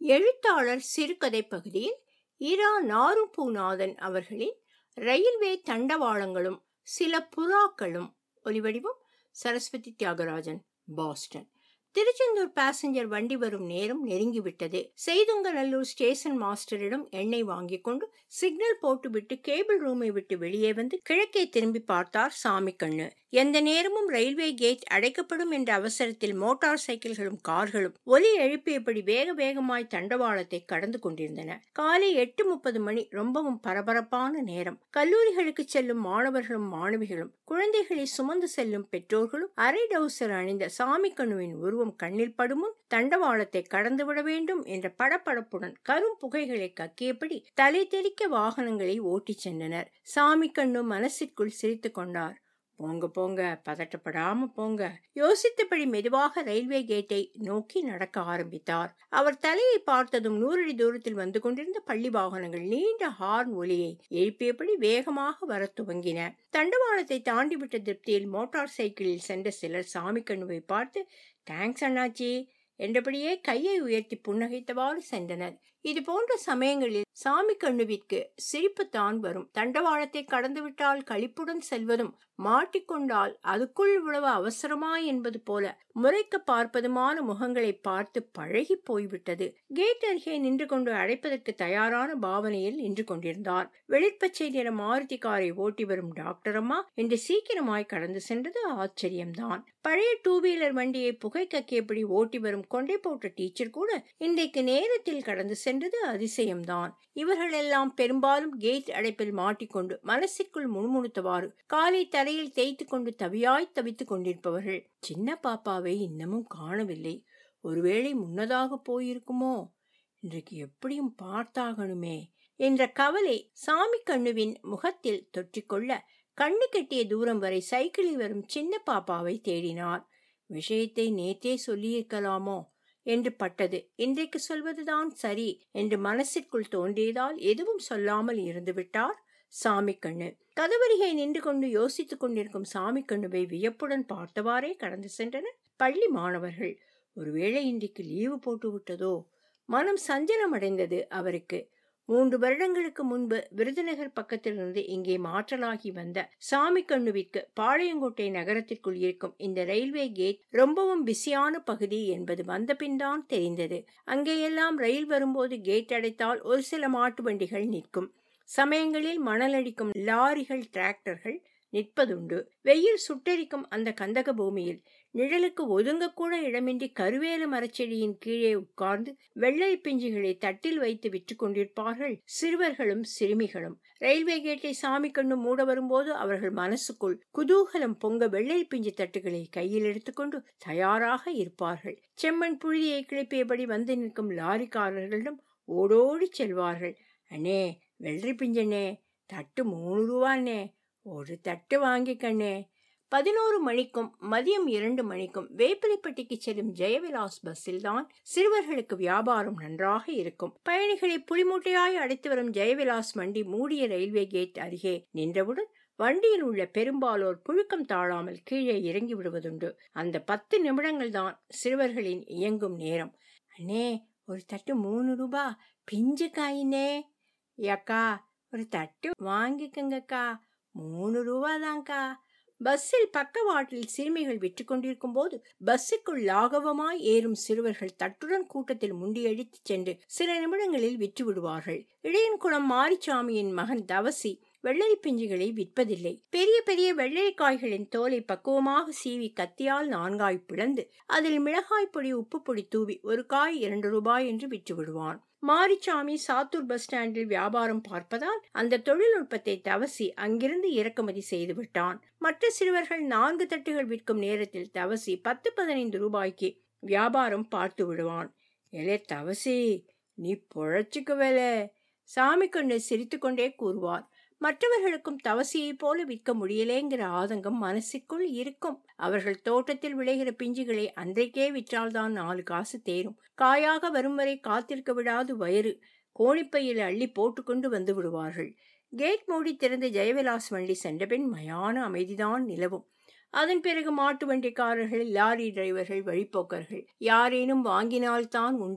எழுத்தாளர் சிறுகதை பகுதியில் இரா நாருபூநாதன் அவர்களின் ரயில்வே தண்டவாளங்களும் சில புறாக்களும் ஒலிவடிவம் சரஸ்வதி தியாகராஜன் பாஸ்டன் திருச்செந்தூர் பாசஞ்சர் வண்டி வரும் நேரம் நெருங்கிவிட்டது செய்துங்கநல்லூர் ஸ்டேஷன் மாஸ்டரிடம் எண்ணெய் வாங்கிக் கொண்டு சிக்னல் போட்டுவிட்டு கேபிள் ரூமை விட்டு வெளியே வந்து கிழக்கே திரும்பி பார்த்தார் சாமி கண்ணு எந்த நேரமும் ரயில்வே கேட் அடைக்கப்படும் என்ற அவசரத்தில் மோட்டார் சைக்கிள்களும் கார்களும் ஒலி எழுப்பியபடி வேக வேகமாய் தண்டவாளத்தை கடந்து கொண்டிருந்தன காலை எட்டு முப்பது மணி ரொம்பவும் பரபரப்பான நேரம் கல்லூரிகளுக்கு செல்லும் மாணவர்களும் மாணவிகளும் குழந்தைகளை சுமந்து செல்லும் பெற்றோர்களும் அரை டவுசர் அணிந்த சாமி கண்ணுவின் உருவம் கண்ணில் படுமுன் தண்டவாளத்தை கடந்துவிட வேண்டும் என்ற படப்படப்புடன் கரும் புகைகளை கக்கியபடி தலை தெறிக்க வாகனங்களை ஓட்டிச் சென்றனர் சாமி கண்ணு மனசிற்குள் சிரித்து கொண்டார் போங்க போங்க பதட்டப்படாம போங்க யோசித்தபடி மெதுவாக ரயில்வே கேட்டை நோக்கி நடக்க ஆரம்பித்தார் அவர் தலையை பார்த்ததும் நூறடி தூரத்தில் வந்து கொண்டிருந்த பள்ளி வாகனங்கள் நீண்ட ஹார்ன் ஒலியை எழுப்பியபடி வேகமாக வர துவங்கின தண்டவாளத்தை தாண்டிவிட்ட திருப்தியில் மோட்டார் சைக்கிளில் சென்ற சிலர் சாமி கண்ணுவை பார்த்து தேங்க்ஸ் அண்ணாச்சி என்றபடியே கையை உயர்த்தி புன்னகைத்தவாறு சென்றனர் இது போன்ற சமயங்களில் சாமி கண்ணுவிற்கு சிரிப்புத்தான் வரும் தண்டவாளத்தை கடந்துவிட்டால் களிப்புடன் செல்வதும் மாட்டிக்கொண்டால் அதுக்குள் இவ்வளவு அவசரமா என்பது போல முறைக்க பார்ப்பதுமான முகங்களை பார்த்து பழகி போய்விட்டது கேட் அருகே நின்று கொண்டு அழைப்பதற்கு தயாரான பாவனையில் நின்று கொண்டிருந்தார் வெளிர்பச்சை நிற மாருதி காரை ஓட்டி வரும் டாக்டர் அம்மா என்று சீக்கிரமாய் கடந்து சென்றது ஆச்சரியம்தான் பழைய டூ வீலர் வண்டியை புகை கக்கியபடி ஓட்டி வரும் கொண்டை போட்ட டீச்சர் கூட இன்றைக்கு நேரத்தில் கடந்து சென்றது அதிசயம்தான் இவர்களெல்லாம் பெரும்பாலும் கேட் அடைப்பில் மாட்டிக்கொண்டு மனசிற்குள் முணுமுணுத்தவாறு காலை தரையில் தேய்த்து கொண்டு தவியாய் தவித்துக் கொண்டிருப்பவர்கள் சின்ன பாப்பாவை இன்னமும் காணவில்லை ஒருவேளை முன்னதாக போயிருக்குமோ இன்றைக்கு எப்படியும் பார்த்தாகணுமே என்ற கவலை சாமி கண்ணுவின் முகத்தில் தொற்றிக்கொள்ள கண்ணு கெட்டிய தூரம் வரை சைக்கிளில் வரும் சின்ன பாப்பாவை தேடினார் விஷயத்தை நேத்தே சொல்லியிருக்கலாமோ என்று பட்டது இன்றைக்கு சொல்வதுதான் சரி என்று மனசிற்குள் தோன்றியதால் எதுவும் சொல்லாமல் இருந்துவிட்டார் சாமி கண்ணு கதவருகே நின்று கொண்டு யோசித்துக் கொண்டிருக்கும் சாமி கண்ணுவை வியப்புடன் பார்த்தவாறே கடந்து சென்றனர் பள்ளி மாணவர்கள் ஒருவேளை இன்றைக்கு லீவு போட்டு விட்டதோ மனம் சஞ்சலம் அடைந்தது அவருக்கு மூன்று வருடங்களுக்கு முன்பு விருதுநகர் பக்கத்திலிருந்து இங்கே மாற்றலாகி வந்த சாமி கண்ணுவிற்கு பாளையங்கோட்டை நகரத்திற்குள் இருக்கும் இந்த ரயில்வே கேட் ரொம்பவும் பிஸியான பகுதி என்பது வந்த பின்தான் தெரிந்தது அங்கேயெல்லாம் ரயில் வரும்போது கேட் அடைத்தால் ஒரு சில மாட்டு வண்டிகள் நிற்கும் சமயங்களில் மணல் அடிக்கும் லாரிகள் டிராக்டர்கள் நிற்பதுண்டு வெயில் சுட்டரிக்கும் அந்த கந்தக பூமியில் நிழலுக்கு ஒதுங்கக்கூட இடமின்றி கருவேல மரச்செடியின் கீழே உட்கார்ந்து வெள்ளை பிஞ்சுகளை தட்டில் வைத்து விற்று கொண்டிருப்பார்கள் சிறுவர்களும் சிறுமிகளும் ரயில்வே கேட்டை சாமி கண்ணு மூட வரும்போது அவர்கள் மனசுக்குள் குதூகலம் பொங்க வெள்ளை பிஞ்சு தட்டுகளை கையில் எடுத்துக்கொண்டு தயாராக இருப்பார்கள் செம்மண் புழுதியை கிளப்பியபடி வந்து நிற்கும் லாரிக்காரர்களிடம் ஓடோடி செல்வார்கள் அண்ணே வெள்ளரி பிஞ்சண்ணே தட்டு மூணு ரூபாண்ணே ஒரு தட்டு வாங்கிக்கண்ணே பதினோரு மணிக்கும் மதியம் இரண்டு மணிக்கும் வேப்பிலைப்பட்டிக்கு செல்லும் ஜெயவிலாஸ் பஸ்ஸில் தான் சிறுவர்களுக்கு வியாபாரம் நன்றாக இருக்கும் பயணிகளை புலிமூட்டையாய் அடைத்து வரும் ஜெயவிலாஸ் வண்டி மூடிய ரயில்வே கேட் அருகே நின்றவுடன் வண்டியில் உள்ள பெரும்பாலோர் புழுக்கம் தாழாமல் கீழே இறங்கி விடுவதுண்டு அந்த பத்து நிமிடங்கள் தான் சிறுவர்களின் இயங்கும் நேரம் அண்ணே ஒரு தட்டு மூணு ரூபா பிஞ்சு காயினே அக்கா ஒரு தட்டு வாங்கிக்கங்கக்கா மூணு ரூபா தான்க்கா பஸ்ஸில் பக்கவாட்டில் சிறுமிகள் விற்று கொண்டிருக்கும் போது பஸ்ஸுக்குள் லாகவமாய் ஏறும் சிறுவர்கள் தட்டுடன் கூட்டத்தில் முண்டியடித்து சென்று சில நிமிடங்களில் விற்று விடுவார்கள் இடையன்குளம் மாரிச்சாமியின் மகன் தவசி வெள்ளரி பிஞ்சுகளை விற்பதில்லை பெரிய பெரிய வெள்ளரிக்காய்களின் தோலை பக்குவமாக சீவி கத்தியால் நான்காய் பிளந்து அதில் மிளகாய் பொடி உப்பு பொடி தூவி ஒரு காய் இரண்டு ரூபாய் என்று விற்று விடுவான் மாரிச்சாமி சாத்தூர் பஸ் ஸ்டாண்டில் வியாபாரம் பார்ப்பதால் அந்த தொழில்நுட்பத்தை தவசி அங்கிருந்து இறக்குமதி செய்து விட்டான் மற்ற சிறுவர்கள் நான்கு தட்டுகள் விற்கும் நேரத்தில் தவசி பத்து பதினைந்து ரூபாய்க்கு வியாபாரம் பார்த்து விடுவான் எலே தவசி நீ பொழைச்சுக்குவேலே சாமி கொண்டு சிரித்துக்கொண்டே கூறுவார் மற்றவர்களுக்கும் தவசியைப் போல விற்க முடியலேங்கிற ஆதங்கம் மனசுக்குள் இருக்கும் அவர்கள் தோட்டத்தில் விளைகிற பிஞ்சுகளை அன்றைக்கே விற்றால்தான் நாலு காசு தேரும் காயாக வரும் வரை காத்திருக்க விடாது வயிறு கோணிப்பையில் அள்ளி போட்டுக்கொண்டு வந்து விடுவார்கள் கேட் மூடி திறந்த ஜெயவிலாஸ் வண்டி சென்றபின் மயான அமைதிதான் நிலவும் அதன் பிறகு மாட்டு வண்டிக்காரர்கள் லாரி டிரைவர்கள் வழிப்போக்கர்கள் யாரேனும் வாங்கினால்தான் உண்டு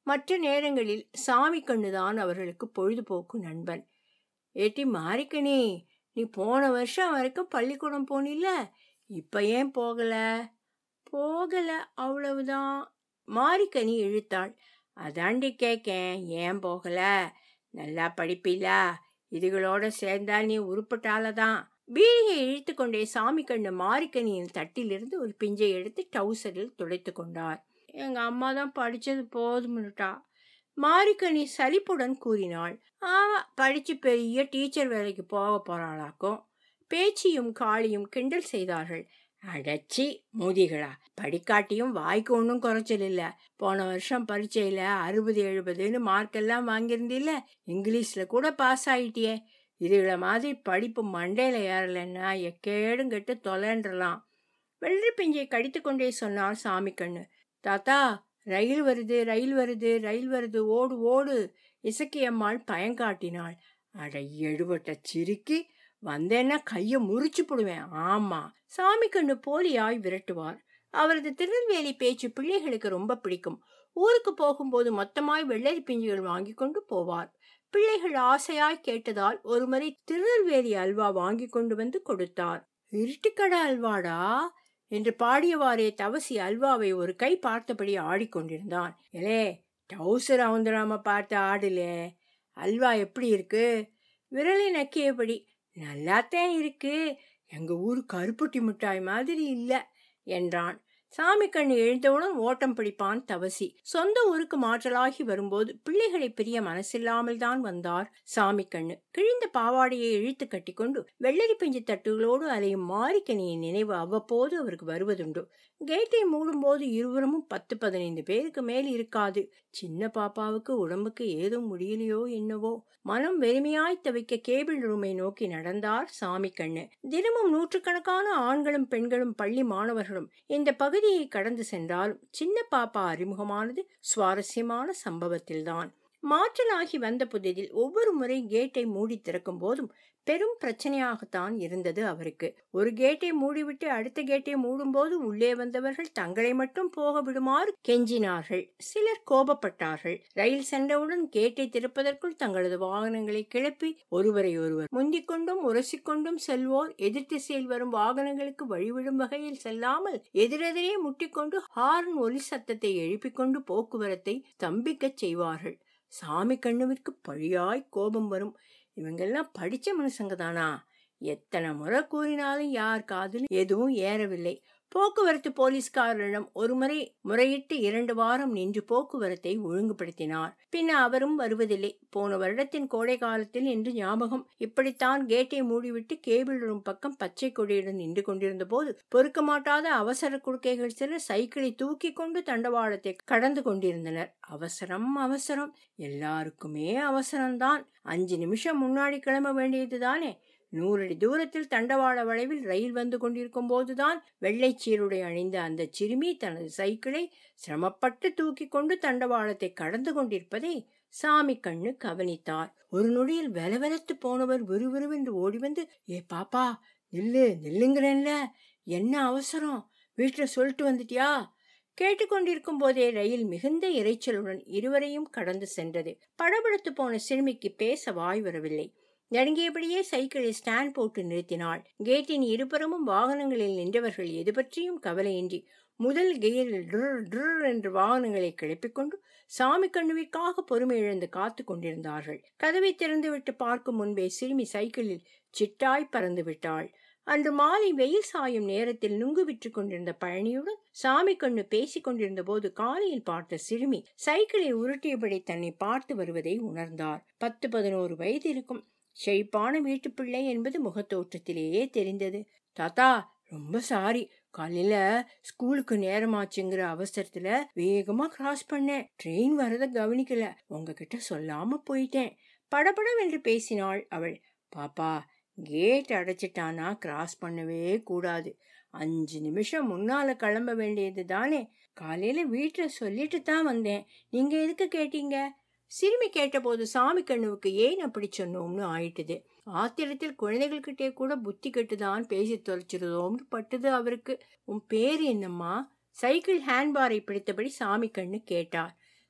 மற்ற நேரங்களில் சாமி கண்ணுதான் அவர்களுக்கு பொழுதுபோக்கு நண்பன் ஏட்டி மாறிக்கணி நீ போன வருஷம் வரைக்கும் பள்ளிக்கூடம் போனில்ல இப்ப ஏன் போகல போகல அவ்வளவுதான் மாரிக்கனி இழுத்தாள் அதாண்டி கேக்கேன் ஏன் போகல நல்லா படிப்பீலா இதுகளோட சேர்ந்தா நீ உருப்பட்டாலதான் பீடியை இழுத்து கொண்டே சாமி கண்ணு மாரிக்கனியின் தட்டிலிருந்து ஒரு பிஞ்சை எடுத்து டவுசரில் துடைத்து கொண்டார் எங்க அம்மா தான் படிச்சது போதும்னுட்டா மாரிக்கனி சலிப்புடன் கூறினாள் ஆமா படிச்சு பெரிய டீச்சர் வேலைக்கு போக போறாளாக்கும் பேச்சியும் காளியும் கிண்டல் செய்தார்கள் அடச்சி மூதிகளா படிக்காட்டியும் வாய்க்கு ஒன்றும் குறைச்சல் இல்ல போன வருஷம் பரீட்சையில அறுபது எழுபதுன்னு மார்க்கெல்லாம் வாங்கியிருந்தில்ல இங்கிலீஷ்ல கூட பாஸ் ஆயிட்டியே இதுகளை மாதிரி படிப்பு மண்டையில ஏறலைன்னா எக்கேடும் கெட்டு தொலைன்றலாம் வெள்ளரி பிஞ்சை கடித்து கொண்டே சொன்னார் சாமி கண்ணு தாத்தா ரயில் வருது ரயில் வருது ரயில் வருது ஓடு ஓடு இசக்கியம்மாள் பயங்காட்டினாள் அட எடுபட்ட சிரிக்கி வந்தேன்னா கையை முறிச்சு போடுவேன் ஆமா சாமி கண்ணு போலியாய் விரட்டுவார் அவரது திருநெல்வேலி பேச்சு பிள்ளைகளுக்கு ரொம்ப பிடிக்கும் ஊருக்கு போகும்போது மொத்தமாய் வெள்ளரி பிஞ்சுகள் வாங்கி கொண்டு போவார் பிள்ளைகள் ஆசையாய் கேட்டதால் ஒருமுறை திருநெல்வேலி அல்வா வாங்கி கொண்டு வந்து கொடுத்தார் இருட்டுக்கடை அல்வாடா என்று பாடியவாறே தவசி அல்வாவை ஒரு கை பார்த்தபடி ஆடிக்கொண்டிருந்தான் எலே டவுசர் அவுந்தராம பார்த்து ஆடுலே அல்வா எப்படி இருக்கு விரலை நக்கியபடி நல்லாத்தான் இருக்கு எங்க ஊர் கருப்பட்டி மிட்டாய் மாதிரி இல்ல என்றான் சாமி கண்ணு எழுந்தவுடன் ஓட்டம் பிடிப்பான் தவசி சொந்த ஊருக்கு மாற்றலாகி வரும்போது பிள்ளைகளை பிரிய மனசில்லாமல் தான் வந்தார் சாமி கண்ணு கிழிந்த பாவாடையை இழுத்து கட்டிக்கொண்டு வெள்ளரி பிஞ்சு தட்டுகளோடு அலையும் மாரிக்கனியின் நினைவு அவ்வப்போது அவருக்கு வருவதுண்டு கேட்டை மூடும்போது இருவரும் பத்து பதினைந்து பேருக்கு மேல் இருக்காது சின்ன பாப்பாவுக்கு உடம்புக்கு ஏதும் முடியலையோ என்னவோ மனம் வெறுமையாய் தவிக்க கேபிள் ரூமை நோக்கி நடந்தார் சாமி கண்ணு தினமும் நூற்றுக்கணக்கான ஆண்களும் பெண்களும் பள்ளி மாணவர்களும் இந்த பகுதியை கடந்து சென்றாலும் சின்ன பாப்பா அறிமுகமானது சுவாரஸ்யமான சம்பவத்தில்தான் மாற்றலாகி வந்த புதிதில் ஒவ்வொரு முறை கேட்டை மூடி திறக்கும் போதும் பெரும் பிரச்சனையாகத்தான் இருந்தது அவருக்கு ஒரு கேட்டை மூடிவிட்டு அடுத்த கேட்டை மூடும்போது உள்ளே வந்தவர்கள் தங்களை மட்டும் போக விடுமாறு கெஞ்சினார்கள் சிலர் கோபப்பட்டார்கள் ரயில் சென்றவுடன் கேட்டை திறப்பதற்குள் தங்களது வாகனங்களை கிளப்பி ஒருவரை ஒருவர் முந்திக் கொண்டும் உரசிக்கொண்டும் செல்வோர் எதிர் திசையில் வரும் வாகனங்களுக்கு வழிவிடும் வகையில் செல்லாமல் எதிரெதிரே முட்டிக்கொண்டு ஹார்ன் ஒலி சத்தத்தை எழுப்பிக் கொண்டு போக்குவரத்தை ஸ்தம்பிக்கச் செய்வார்கள் சாமி கண்ணுவிற்கு பழியாய் கோபம் வரும் இவங்கெல்லாம் படிச்ச மனுஷங்க தானா எத்தனை முறை கூறினாலும் யார் காதில் எதுவும் ஏறவில்லை போக்குவரத்து போலீஸ்காரரிடம் ஒருமுறை முறையிட்டு இரண்டு வாரம் நின்று போக்குவரத்தை ஒழுங்குபடுத்தினார் பின்ன அவரும் வருவதில்லை போன வருடத்தின் கோடை காலத்தில் என்று ஞாபகம் இப்படித்தான் கேட்டை மூடிவிட்டு கேபிள் ரூம் பக்கம் பச்சை கொடியுடன் நின்று கொண்டிருந்த போது பொறுக்க மாட்டாத அவசர குடுக்கைகள் சிலர் சைக்கிளை தூக்கி கொண்டு தண்டவாளத்தை கடந்து கொண்டிருந்தனர் அவசரம் அவசரம் எல்லாருக்குமே அவசரம்தான் அஞ்சு நிமிஷம் முன்னாடி கிளம்ப வேண்டியது தானே நூறடி தூரத்தில் தண்டவாள வளைவில் ரயில் வந்து கொண்டிருக்கும் போதுதான் வெள்ளை சீருடை அணிந்த அந்த சிறுமி தனது சைக்கிளை சிரமப்பட்டு தூக்கி கொண்டு தண்டவாளத்தை கடந்து கொண்டிருப்பதை சாமி கண்ணு கவனித்தார் ஒரு நொடியில் வெலவெலத்து போனவர் விறுவிறுவென்று ஓடி வந்து ஏ பாப்பா நில்லு நில்லுங்கிறேன்ல என்ன அவசரம் வீட்டுல சொல்லிட்டு வந்துட்டியா கேட்டுக்கொண்டிருக்கும் போதே ரயில் மிகுந்த இறைச்சலுடன் இருவரையும் கடந்து சென்றது படபடத்து போன சிறுமிக்கு பேச வாய் வரவில்லை நடுங்கியபடியே சைக்கிளை ஸ்டாண்ட் போட்டு நிறுத்தினாள் கேட்டின் இருபுறமும் வாகனங்களில் நின்றவர்கள் எது பற்றியும் கவலையின்றி முதல் கெயரில் ட்ர் ட்ர் என்று வாகனங்களை கிளப்பிக் கொண்டு சாமி கண்ணுவிற்காக பொறுமை இழந்து காத்து கொண்டிருந்தார்கள் கதவை திறந்துவிட்டு பார்க்கும் முன்பே சிறுமி சைக்கிளில் சிட்டாய் பறந்து விட்டாள் அன்று மாலை வெயில் சாயும் நேரத்தில் நுங்கு விற்று கொண்டிருந்த பழனியுடன் சாமி கண்ணு பேசிக் கொண்டிருந்த போது காலையில் பார்த்த சிறுமி சைக்கிளை உருட்டியபடி தன்னை பார்த்து வருவதை உணர்ந்தார் பத்து பதினோரு வயது இருக்கும் செழிப்பான வீட்டு பிள்ளை என்பது முகத்தோற்றத்திலேயே தெரிந்தது தாத்தா ரொம்ப சாரி காலையில ஸ்கூலுக்கு நேரமாச்சுங்கிற அவசரத்துல வேகமா கிராஸ் பண்ணேன் ட்ரெயின் வரத கவனிக்கல உங்ககிட்ட சொல்லாம போயிட்டேன் படபடவென்று பேசினாள் அவள் பாப்பா கேட் அடைச்சிட்டானா கிராஸ் பண்ணவே கூடாது அஞ்சு நிமிஷம் முன்னால கிளம்ப வேண்டியது தானே காலையில வீட்டுல சொல்லிட்டு தான் வந்தேன் நீங்க எதுக்கு கேட்டீங்க சிறுமி கேட்டபோது சாமி கண்ணுவுக்கு ஏன் அப்படி சொன்னோம்னு ஆயிட்டுது ஆத்திரத்தில் குழந்தைகள்கிட்டே கூட புத்தி கெட்டுதான் பேசி தொலைச்சிருதோம்னு பட்டுது அவருக்கு உன் பேர் என்னம்மா சைக்கிள் ஹேண்ட்பாரை பிடித்தபடி சாமி கண்ணு கேட்டார்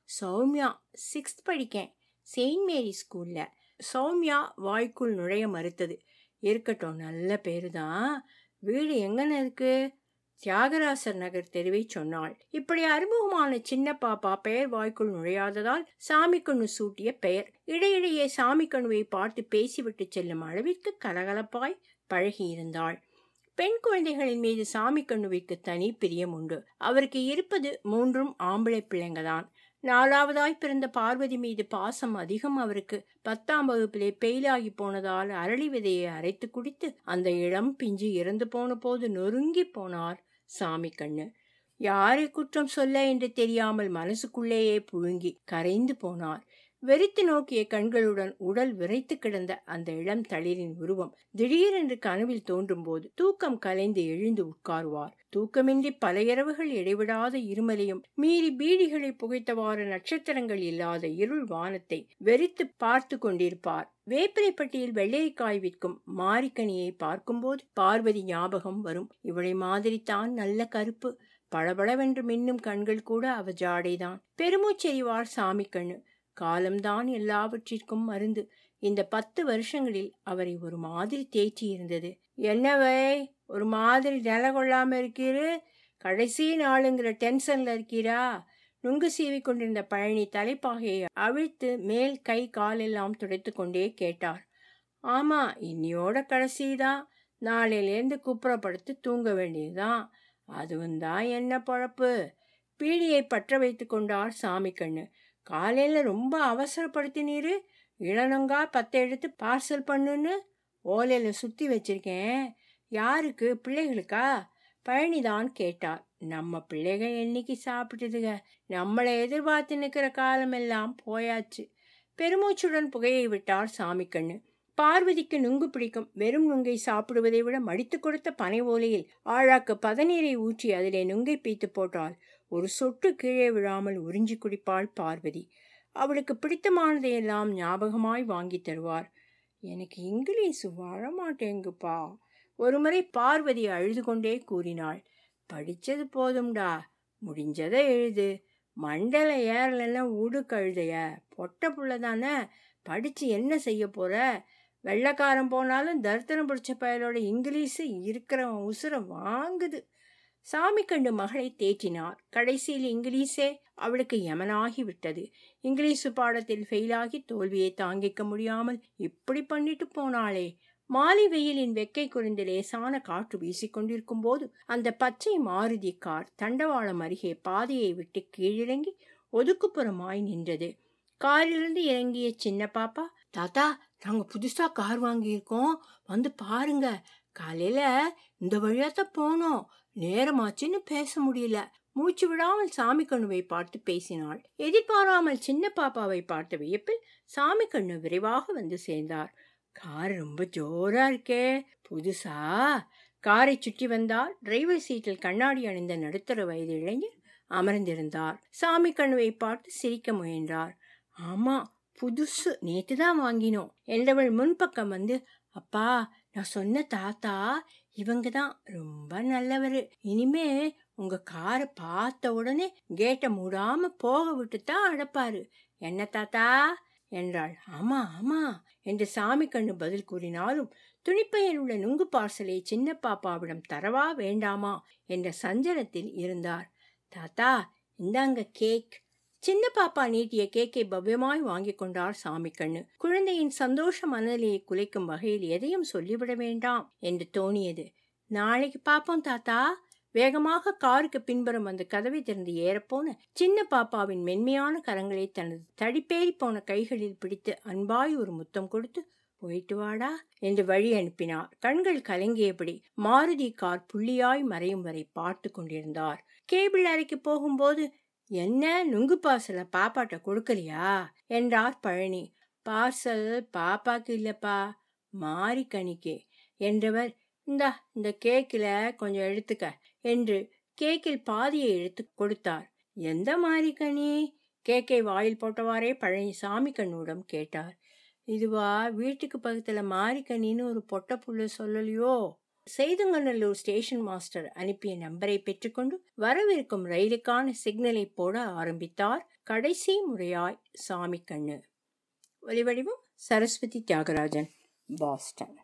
சௌமியா சிக்ஸ்த் படிக்கேன் செயின்ட் மேரி ஸ்கூல்ல சௌமியா வாய்க்குள் நுழைய மறுத்தது இருக்கட்டும் நல்ல பேரு தான் வீடு எங்கன்னு இருக்கு தியாகராசர் நகர் தெருவை சொன்னாள் இப்படி அறிமுகமான சின்ன பாப்பா பெயர் வாய்க்குள் நுழையாததால் சாமிக்கண்ணு சூட்டிய பெயர் இடையிடையே சாமிக்கண்ணுவை பார்த்து பேசிவிட்டு செல்லும் அளவிற்கு கலகலப்பாய் பழகியிருந்தாள் பெண் குழந்தைகளின் மீது சாமி கண்ணுவிற்கு தனி பிரியம் உண்டு அவருக்கு இருப்பது மூன்றும் ஆம்பளை பிள்ளைங்கதான் நாலாவதாய் பிறந்த பார்வதி மீது பாசம் அதிகம் அவருக்கு பத்தாம் வகுப்பிலே பெயிலாகி போனதால் அரளி விதையை அரைத்து குடித்து அந்த இளம் பிஞ்சு இறந்து போன போது நொறுங்கி போனார் சாமி கண்ணு யாரை குற்றம் சொல்ல என்று தெரியாமல் மனசுக்குள்ளேயே புழுங்கி கரைந்து போனார் வெறித்து நோக்கிய கண்களுடன் உடல் விரைத்து கிடந்த அந்த இளம் தளிரின் உருவம் திடீரென்று கனவில் தோன்றும் போது தூக்கம் கலைந்து எழுந்து உட்காருவார் தூக்கமின்றி பல இரவுகள் இடைவிடாத இருமலையும் மீறி பீடிகளை புகைத்தவாறு நட்சத்திரங்கள் இல்லாத இருள் வானத்தை வெறித்து பார்த்து கொண்டிருப்பார் வேப்பிலைப்பட்டியில் வெள்ளைக்காய் விற்கும் மாரிக்கனியை பார்க்கும்போது பார்வதி ஞாபகம் வரும் இவளை மாதிரி தான் நல்ல கருப்பு பளபளவென்று மின்னும் கண்கள் கூட அவ ஜாடைதான் பெருமூச்செறிவார் சாமி கண்ணு காலம்தான் எல்லாவற்றிற்கும் மருந்து இந்த பத்து வருஷங்களில் அவரை ஒரு மாதிரி தேய்ச்சி இருந்தது என்னவை ஒரு மாதிரி நில கொள்ளாம இருக்கீரு கடைசி நாளுங்கிற டென்ஷன்ல இருக்கீரா நுங்கு சீவி கொண்டிருந்த பழனி தலைப்பாகையை அவிழ்த்து மேல் கை காலெல்லாம் துடைத்து கொண்டே கேட்டார் ஆமா இன்னியோட கடைசிதான் நாளையிலேருந்து குப்புறப்படுத்து தூங்க வேண்டியதுதான் அதுவும் தான் என்ன பழப்பு பீடியை பற்ற வைத்து கொண்டார் சாமி கண்ணு காலையில் ரொம்ப அவசரப்படுத்தினீரு இளநங்கா பத்தை எடுத்து பார்சல் பண்ணுன்னு ஓலையில் சுற்றி வச்சிருக்கேன் யாருக்கு பிள்ளைகளுக்கா பழனிதான் கேட்டார் நம்ம பிள்ளைகள் என்னைக்கு சாப்பிட்டதுங்க நம்மளை எதிர்பார்த்து நிற்கிற காலமெல்லாம் போயாச்சு பெருமூச்சுடன் புகையை விட்டார் சாமி கண்ணு பார்வதிக்கு நுங்கு பிடிக்கும் வெறும் நுங்கை சாப்பிடுவதை விட மடித்து கொடுத்த பனை ஓலையில் ஆழாக்கு பதநீரை ஊற்றி அதிலே நுங்கை பீத்து போட்டால் ஒரு சொட்டு கீழே விழாமல் உறிஞ்சி குடிப்பாள் பார்வதி அவளுக்கு பிடித்தமானதையெல்லாம் ஞாபகமாய் வாங்கி தருவார் எனக்கு இங்கிலீஷ் வரமாட்டேங்குப்பா ஒருமுறை பார்வதி அழுது கொண்டே கூறினாள் படிச்சது போதும்டா முடிஞ்சதை எழுது மண்டல ஏறலன்னா உடு கழுதைய பொட்ட புள்ள தானே படிச்சு என்ன செய்ய போற வெள்ளக்காரன் போனாலும் தரித்திரம் பிடிச்ச பயலோட இங்கிலீஷு இருக்கிறவன் உசுரை வாங்குது சாமி கண்டு மகளை தேற்றினார் கடைசியில் இங்கிலீஷே அவளுக்கு யமனாகி விட்டது இங்கிலீஷு பாடத்தில் ஃபெயிலாகி தோல்வியை தாங்கிக்க முடியாமல் இப்படி பண்ணிட்டு போனாளே மாலை வெயிலின் வெக்கை குறைந்து லேசான காற்று வீசிக்கொண்டிருக்கும் போது அந்த பச்சை மாருதி கார் தண்டவாளம் அருகே பாதையை விட்டு கீழிறங்கி ஒதுக்குப்புறமாய் நின்றது காரிலிருந்து இறங்கிய சின்ன பாப்பா தாத்தா நாங்க புதுசா கார் வாங்கியிருக்கோம் வந்து பாருங்க காலையில இந்த வழியாத்தான் போனோம் நேரமாச்சுன்னு பேச முடியல மூச்சு விடாமல் சாமி கண்ணுவை பார்த்து பேசினாள் எதிர்பாராமல் சின்ன பாப்பாவை பார்த்த வியப்பில் சாமி கண்ணு விரைவாக வந்து சேர்ந்தார் கார் ரொம்ப ஜோரா இருக்கே புதுசா காரை சுற்றி வந்தால் டிரைவர் சீட்டில் கண்ணாடி அணிந்த நடுத்தர வயது இளைஞர் அமர்ந்திருந்தார் சாமி கண்ணுவை பார்த்து சிரிக்க முயன்றார் ஆமா புதுசு நேத்து தான் வாங்கினோம் என்றவள் முன்பக்கம் வந்து அப்பா நான் சொன்ன தாத்தா இவங்க தான் ரொம்ப நல்லவர் இனிமே உங்க காரை பார்த்த உடனே கேட்டை மூடாம போக விட்டு தான் அடப்பாரு என்ன தாத்தா என்றாள் ஆமா ஆமா என்று சாமி கண்ணு பதில் கூறினாலும் துணிப்பையில் உள்ள நுங்கு பார்சலை சின்ன பாப்பாவிடம் தரவா வேண்டாமா என்ற சஞ்சலத்தில் இருந்தார் தாத்தா இந்தாங்க கேக் சின்ன பாப்பா நீட்டிய கேக்கை பவ்யமாய் வாங்கி கொண்டார் சாமி கண்ணு குழந்தையின் சந்தோஷ மனநிலையை குலைக்கும் வகையில் எதையும் சொல்லிவிட வேண்டாம் என்று தோணியது நாளைக்கு பாப்போம் தாத்தா வேகமாக காருக்கு பின்புறம் அந்த கதவை திறந்து ஏறப்போன சின்ன பாப்பாவின் மென்மையான கரங்களை தனது தடிப்பேறி போன கைகளில் பிடித்து அன்பாய் ஒரு முத்தம் கொடுத்து போயிட்டு வாடா என்று வழி அனுப்பினார் கண்கள் கலங்கியபடி மாருதி கார் புள்ளியாய் மறையும் வரை பார்த்து கொண்டிருந்தார் கேபிள் அறைக்கு போகும்போது என்ன நுங்கு பார்சலை பாப்பாட்ட கொடுக்கலையா என்றார் பழனி பார்சல் பாப்பாக்கு இல்லப்பா மாறி கணிக்கே என்றவர் இந்தா இந்த கேக்கில் கொஞ்சம் எடுத்துக்க என்று கேக்கில் பாதியை எடுத்து கொடுத்தார் எந்த மாறி கனி கேக்கை வாயில் போட்டவாறே பழனிசாமி கண்ணுடன் கேட்டார் இதுவா வீட்டுக்கு பக்கத்தில் மாரிக்கனின்னு ஒரு பொட்ட புள்ள சொல்லலையோ செய்தங்கநல்லூர் ஸ்டேஷன் மாஸ்டர் அனுப்பிய நம்பரை பெற்றுக்கொண்டு வரவிருக்கும் ரயிலுக்கான சிக்னலை போட ஆரம்பித்தார் கடைசி முறையாய் சாமி கண்ணு ஒலிவடிவம் சரஸ்வதி தியாகராஜன் பாஸ்டன்